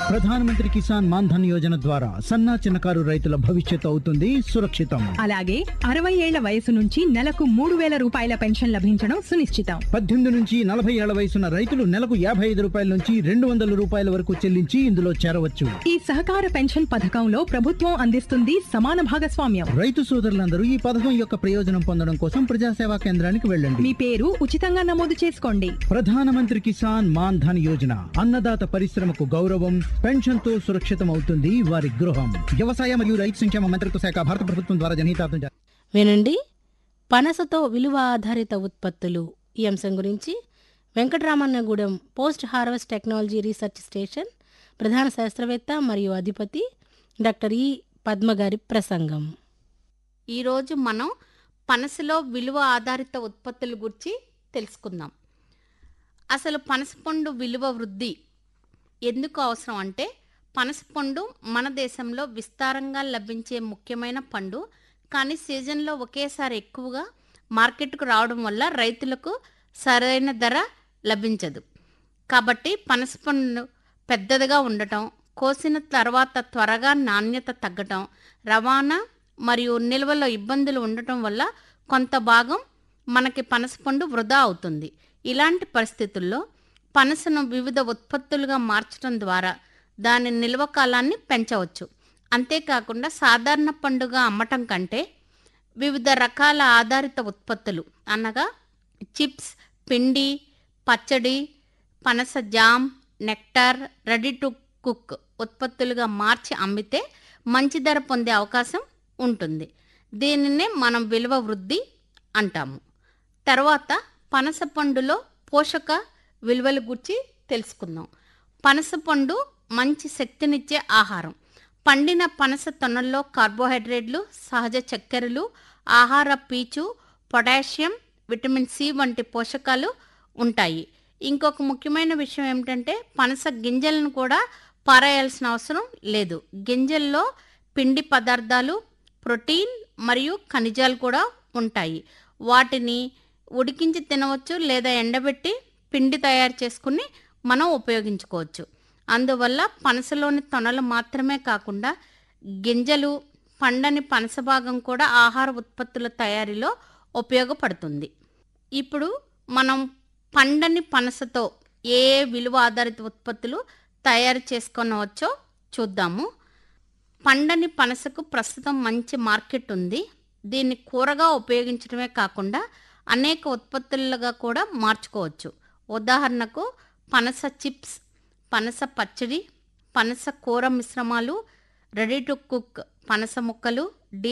ప్రధానమంత్రి కిసాన్ మాన్ధన్ యోజన ద్వారా సన్నా చిన్నకారు రైతుల భవిష్యత్తు అవుతుంది సురక్షితం అలాగే అరవై ఏళ్ల వయసు నుంచి నెలకు మూడు వేల రూపాయల పెన్షన్ లభించడం సునిశ్చితం పద్దెనిమిది నుంచి నలభై ఏళ్ల వయసున్న రైతులు నెలకు యాభై ఐదు రూపాయల నుంచి రెండు వందల రూపాయల వరకు చెల్లించి ఇందులో చేరవచ్చు ఈ సహకార పెన్షన్ పథకంలో ప్రభుత్వం అందిస్తుంది సమాన భాగస్వామ్యం రైతు సోదరులందరూ ఈ పథకం యొక్క ప్రయోజనం పొందడం కోసం ప్రజాసేవా కేంద్రానికి వెళ్ళండి మీ పేరు ఉచితంగా నమోదు చేసుకోండి ప్రధానమంత్రి కిసాన్ మాన్ ధన్ యోజన అన్నదాత పరిశ్రమకు గౌరవం పెన్షన్ తో సురక్షితం అవుతుంది వారి గృహం వ్యవసాయ మరియు రైతు సంక్షేమ మంత్రిత్వ శాఖ భారత ప్రభుత్వం ద్వారా జనహితార్థం జా- వినండి పనసతో విలువ ఆధారిత ఉత్పత్తులు ఈ అంశం గురించి Venkataramannagudem post harvest technology research station ప్రధాన శాస్త్రవేత్త మరియు అధిపతి డాక్టర్ ఈ పద్మగారి ప్రసంగం ఈరోజు మనం పనసలో విలువ ఆధారిత ఉత్పత్తుల గురించి తెలుసుకుందాం అసలు పనసపండు విలువ వృద్ధి ఎందుకు అవసరం అంటే పనసపండు మన దేశంలో విస్తారంగా లభించే ముఖ్యమైన పండు కానీ సీజన్లో ఒకేసారి ఎక్కువగా మార్కెట్కు రావడం వల్ల రైతులకు సరైన ధర లభించదు కాబట్టి పనసపండు పెద్దదిగా ఉండటం కోసిన తర్వాత త్వరగా నాణ్యత తగ్గటం రవాణా మరియు నిల్వలో ఇబ్బందులు ఉండటం వల్ల కొంత భాగం మనకి పనసపండు వృధా అవుతుంది ఇలాంటి పరిస్థితుల్లో పనసను వివిధ ఉత్పత్తులుగా మార్చడం ద్వారా దాని నిల్వ కాలాన్ని పెంచవచ్చు అంతేకాకుండా సాధారణ పండుగ అమ్మటం కంటే వివిధ రకాల ఆధారిత ఉత్పత్తులు అనగా చిప్స్ పిండి పచ్చడి పనస jam nectar ready to cook ఉత్పత్తులుగా మార్చి అమ్మితే మంచి ధర పొందే అవకాశం ఉంటుంది దీనినే మనం విలువ వృద్ధి అంటాము తర్వాత పనస పండులో పోషక విలువల గురించి తెలుసుకుందాం పనస పండు మంచి శక్తినిచ్చే ఆహారం పండిన పనస తొనల్లో కార్బోహైడ్రేట్లు సహజ చక్కెరలు ఆహార పీచు పొటాషియం విటమిన్ సి వంటి పోషకాలు ఉంటాయి ఇంకొక ముఖ్యమైన విషయం ఏమిటంటే పనస గింజలను కూడా పారేయాల్సిన అవసరం లేదు గింజల్లో పిండి పదార్థాలు ప్రోటీన్ మరియు ఖనిజాలు కూడా ఉంటాయి వాటిని ఉడికించి తినవచ్చు లేదా ఎండబెట్టి పిండి తయారు చేసుకుని మనం ఉపయోగించుకోవచ్చు అందువల్ల పనసలోని తొనలు మాత్రమే కాకుండా గింజలు పండని పనస భాగం కూడా ఆహార ఉత్పత్తుల తయారీలో ఉపయోగపడుతుంది ఇప్పుడు మనం పండని పనసతో ఏ ఏ విలువ ఆధారిత ఉత్పత్తులు తయారు చేసుకొనవచ్చో చూద్దాము పండని పనసకు ప్రస్తుతం మంచి మార్కెట్ ఉంది దీన్ని కూరగా ఉపయోగించడమే కాకుండా అనేక ఉత్పత్తులుగా కూడా మార్చుకోవచ్చు ఉదాహరణకు పనస చిప్స్ పనస పచ్చడి పనస కూర మిశ్రమాలు రెడీ టు కుక్ పనస ముక్కలు డీ